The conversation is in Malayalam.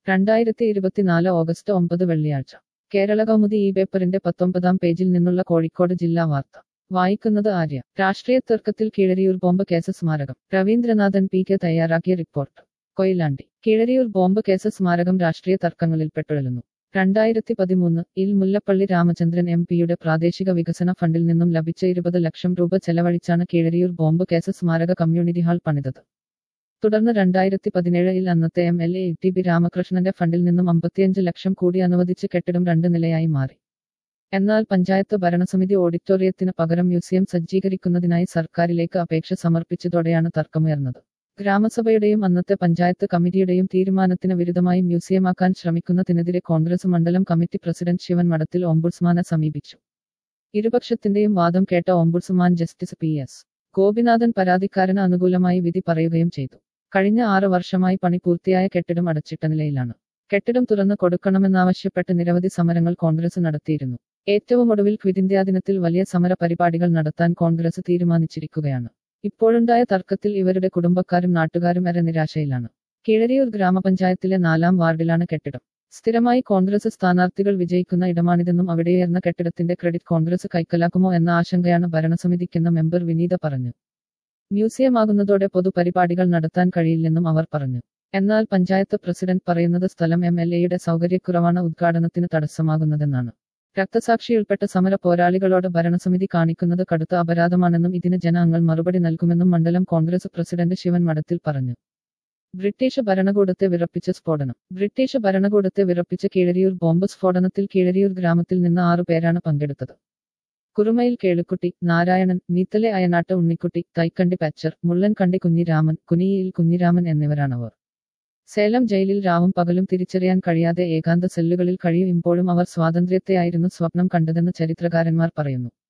രണ്ടായിരത്തി ഇരുപത്തിനാല് ഓഗസ്റ്റ് ഒമ്പത് വെള്ളിയാഴ്ച കേരള കൗമുദി ഈ പേപ്പറിന്റെ പത്തൊമ്പതാം പേജിൽ നിന്നുള്ള കോഴിക്കോട് ജില്ലാ വാർത്ത വായിക്കുന്നത് ആര്യ രാഷ്ട്രീയ തർക്കത്തിൽ കീഴരിയൂർ ബോംബ് കേസ് സ്മാരകം രവീന്ദ്രനാഥൻ പി കെ തയ്യാറാക്കിയ report Koyilandy Keezhariyur bomb case സ്മാരകം രാഷ്ട്രീയ തർക്കങ്ങളിൽ പെട്ടുഴലുന്നു രണ്ടായിരത്തി പതിമൂന്ന് ഇൽ മുല്ലപ്പള്ളി രാമചന്ദ്രൻ എം പിയുടെ പ്രാദേശിക വികസന ഫണ്ടിൽ നിന്നും ലഭിച്ച ഇരുപത് ലക്ഷം രൂപ ചെലവഴിച്ചാണ് കീഴരിയൂർ ബോംബ് കേസ് സ്മാരക കമ്മ്യൂണിറ്റി ഹാൾ പണിതത് തുടർന്ന് രണ്ടായിരത്തി പതിനേഴിൽ അന്നത്തെ M L A T B രാമകൃഷ്ണന്റെ ഫണ്ടിൽ നിന്നും അമ്പത്തിയഞ്ച് ലക്ഷം കൂടി അനുവദിച്ച് കെട്ടിടം രണ്ട് നിലയായി മാറി എന്നാൽ പഞ്ചായത്ത് ഭരണസമിതി ഓഡിറ്റോറിയത്തിന് പകരം മ്യൂസിയം സജ്ജീകരിക്കുന്നതിനായി സർക്കാരിലേക്ക് അപേക്ഷ സമർപ്പിച്ചതോടെയാണ് തർക്കമുയർന്നത് ഗ്രാമസഭയുടെയും അന്നത്തെ പഞ്ചായത്ത് കമ്മിറ്റിയുടെയും തീരുമാനത്തിന് വിരുദ്ധമായി മ്യൂസിയമാക്കാൻ ശ്രമിക്കുന്നതിനെതിരെ കോൺഗ്രസ് മണ്ഡലം കമ്മിറ്റി പ്രസിഡന്റ് ശിവൻ മഠത്തിൽ ഓംബുഡ്സ്മാനെ സമീപിച്ചു ഇരുപക്ഷത്തിന്റെയും വാദം കേട്ട ombudsman justice P S Gopinathan പരാതിക്കാരന് അനുകൂലമായി വിധി പറയുകയും ചെയ്തു കഴിഞ്ഞ ആറ് വർഷമായി പണി പൂർത്തിയായ കെട്ടിടം അടച്ചിട്ട നിലയിലാണ് കെട്ടിടം തുറന്നു കൊടുക്കണമെന്നാവശ്യപ്പെട്ട് നിരവധി സമരങ്ങൾ കോൺഗ്രസ് നടത്തിയിരുന്നു ഏറ്റവും ഒടുവിൽ ക്വിറ്റ് ഇന്ത്യാ ദിനത്തിൽ വലിയ സമര പരിപാടികൾ നടത്താൻ കോൺഗ്രസ് തീരുമാനിച്ചിരിക്കുകയാണ് ഇപ്പോഴുണ്ടായ തർക്കത്തിൽ ഇവരുടെ കുടുംബക്കാരും നാട്ടുകാരും ഏറെ നിരാശയിലാണ് കീഴരിയൂർ ഗ്രാമപഞ്ചായത്തിലെ നാലാം വാർഡിലാണ് കെട്ടിടം സ്ഥിരമായി കോൺഗ്രസ് സ്ഥാനാർത്ഥികൾ വിജയിക്കുന്ന ഇടമാണിതെന്നും അവിടെയുയർന്ന കെട്ടിടത്തിന്റെ ക്രെഡിറ്റ് കോൺഗ്രസ് കൈക്കലാക്കുമോ എന്ന ആശങ്കയാണ് ഭരണസമിതിക്കെന്ന മെമ്പർ വിനീത പറഞ്ഞു മ്യൂസിയമാകുന്നതോടെ പൊതുപരിപാടികൾ നടത്താൻ കഴിയില്ലെന്നും അവർ പറഞ്ഞു എന്നാൽ പഞ്ചായത്ത് പ്രസിഡന്റ് പറയുന്നത് സ്ഥലം എം എൽ എയുടെ സൗകര്യക്കുറവാണ് ഉദ്ഘാടനത്തിന് തടസ്സമാകുന്നതെന്നാണ് രക്തസാക്ഷിയുൾപ്പെട്ട സമര പോരാളികളോട് ഭരണസമിതി കാണിക്കുന്നത് കടുത്ത അപരാധമാണെന്നും ഇതിന് ജനങ്ങൾ മറുപടി നൽകുമെന്നും മണ്ഡലം കോൺഗ്രസ് പ്രസിഡന്റ് ശിവൻ മഠത്തിൽ പറഞ്ഞു ബ്രിട്ടീഷ് ഭരണകൂടത്തെ വിറപ്പിച്ച സ്ഫോടനം ബ്രിട്ടീഷ് ഭരണകൂടത്തെ വിറപ്പിച്ച കീഴരിയൂർ ബോംബ് സ്ഫോടനത്തിൽ കീഴരിയൂർ ഗ്രാമത്തിൽ നിന്ന് ആറു പേരാണ് പങ്കെടുത്തത് കുറുമയിൽ കേളുക്കുട്ടി നാരായണൻ മീത്തലെ അയനാട്ട് ഉണ്ണിക്കുട്ടി തൈക്കണ്ടി പച്ചർ മുള്ളൻകണ്ടി കുഞ്ഞിരാമൻ കുനിയിൽ കുഞ്ഞിരാമൻ എന്നിവരാണവർ സേലം ജയിലിൽ രാവും പകലും തിരിച്ചറിയാൻ കഴിയാതെ ഏകാന്ത സെല്ലുകളിൽ കഴിയും ഇപ്പോഴും അവർ സ്വാതന്ത്ര്യത്തെയായിരുന്നു സ്വപ്നം കണ്ടതെന്ന് ചരിത്രകാരന്മാർ പറയുന്നു